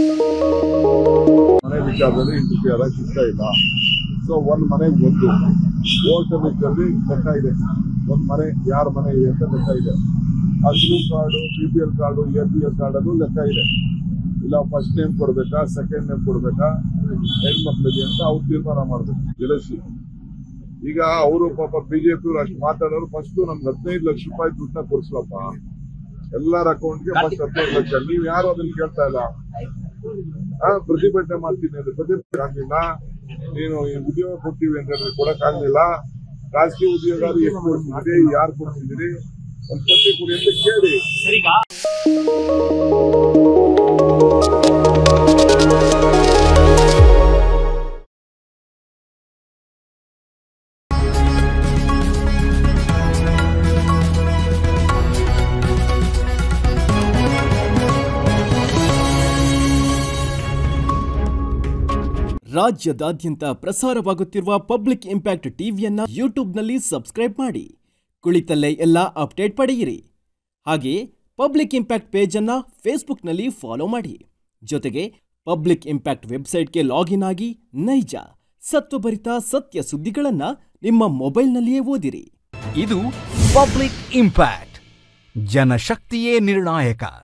ಮನೆ ವಿಚಾರದಲ್ಲಿ ಇಂಟರ್ಫಿಯರ್ ಆಗಕ್ಕೆ ಇಷ್ಟ ಇಲ್ಲ ಸೊ ಒಂದ್ ಮನೆಗೆ ಒಂದು ವೋಟರ್ ಲಿಸ್ಟಲ್ಲಿ ಲೆಕ್ಕ ಇದೆ ಒಂದ್ ಮನೆ ಯಾರ ಮನೆ ಇದೆ ಅಂತ ಲೆಕ್ಕ ಇದೆ ಆ ಗ್ರೂ card B P L card A P L ಕಾರ್ಡಲ್ಲೂ ಲೆಕ್ಕ ಇದೆ ಇಲ್ಲ ಫಸ್ಟ್ ನೇಮ್ ಕೊಡ್ಬೇಕಾ ಸೆಕೆಂಡ್ ನೇಮ್ ಕೊಡ್ಬೇಕಾ ಹೆಣ್ಮಕ್ಳಿಗೆ ಅಂತ ಅವ್ರು ತೀರ್ಮಾನ ಮಾಡ್ಬೇಕು ಜಲಸಿ ಈಗ ಅವರು ಪಾಪ ಬಿಜೆಪಿ ಅವ್ರು ಅಷ್ಟು ಮಾತಾಡೋರು ಫಸ್ಟ್ ನಮ್ಗೆ ಹದಿನೈದು ಲಕ್ಷ ರೂಪಾಯಿ ದುಡ್ಡನ್ನ ಕೊಡ್ಸಲಪ್ಪ ಎಲ್ಲರ ಅಕೌಂಟ್ಗೆ ಫಸ್ಟ್ ಹದಿನೈದು ಲಕ್ಷ ನೀವ್ ಯಾರು ಅದನ್ನ ಕೇಳ್ತಾ ಇಲ್ಲ ಆ, ಪ್ರತಿಭಟನೆ ಮಾಡ್ತೀನಿ ಅಂದ್ರೆ ಪ್ರತಿಭಟನೆ ಆಗ್ಲಿಲ್ಲ ನೀನು ಈ ಉದ್ಯೋಗ ಕೊಡ್ತೀವಿ ಅಂತ ಹೇಳಿದ್ರೆ ಕೊಡಕ್ ಆಗ್ಲಿಲ್ಲ ರಾಜಕೀಯ ಉದ್ಯೋಗ ಎಷ್ಟು ಕೊಡ್ತಿದ್ದೀರಿ ಯಾರು ಕೊಡ್ತಿದ್ದೀರಿ ಒಂದ್ ಪಟ್ಟಿ ಕೊಡಿ ಅಂತ ಕೇಳಿ ರಾಜ್ಯದಾದ್ಯಂತ ಪ್ರಸಾರವಾಗುತ್ತಿರುವ ಪಬ್ಲಿಕ್ ಇಂಪ್ಯಾಕ್ಟ್ ಟಿವಿಯನ್ನ ಯೂಟ್ಯೂಬ್ನಲ್ಲಿ ಸಬ್ಸ್ಕ್ರೈಬ್ ಮಾಡಿ ಕುಳಿತಲ್ಲೇ ಎಲ್ಲ ಅಪ್ಡೇಟ್ ಪಡೆಯಿರಿ ಹಾಗೆಯೇ ಪಬ್ಲಿಕ್ ಇಂಪ್ಯಾಕ್ಟ್ ಪೇಜನ್ನು ಫೇಸ್ಬುಕ್ನಲ್ಲಿ ಫಾಲೋ ಮಾಡಿ ಜೊತೆಗೆ ಪಬ್ಲಿಕ್ ಇಂಪ್ಯಾಕ್ಟ್ ವೆಬ್ಸೈಟ್ಗೆ ಲಾಗಿನ್ ಆಗಿ ನೈಜ ಸತ್ವಭರಿತ ಸತ್ಯ ಸುದ್ದಿಗಳನ್ನು ನಿಮ್ಮ ಮೊಬೈಲ್ನಲ್ಲಿಯೇ ಓದಿರಿ ಇದು ಪಬ್ಲಿಕ್ ಇಂಪ್ಯಾಕ್ಟ್ ಜನಶಕ್ತಿಯೇ ನಿರ್ಣಾಯಕ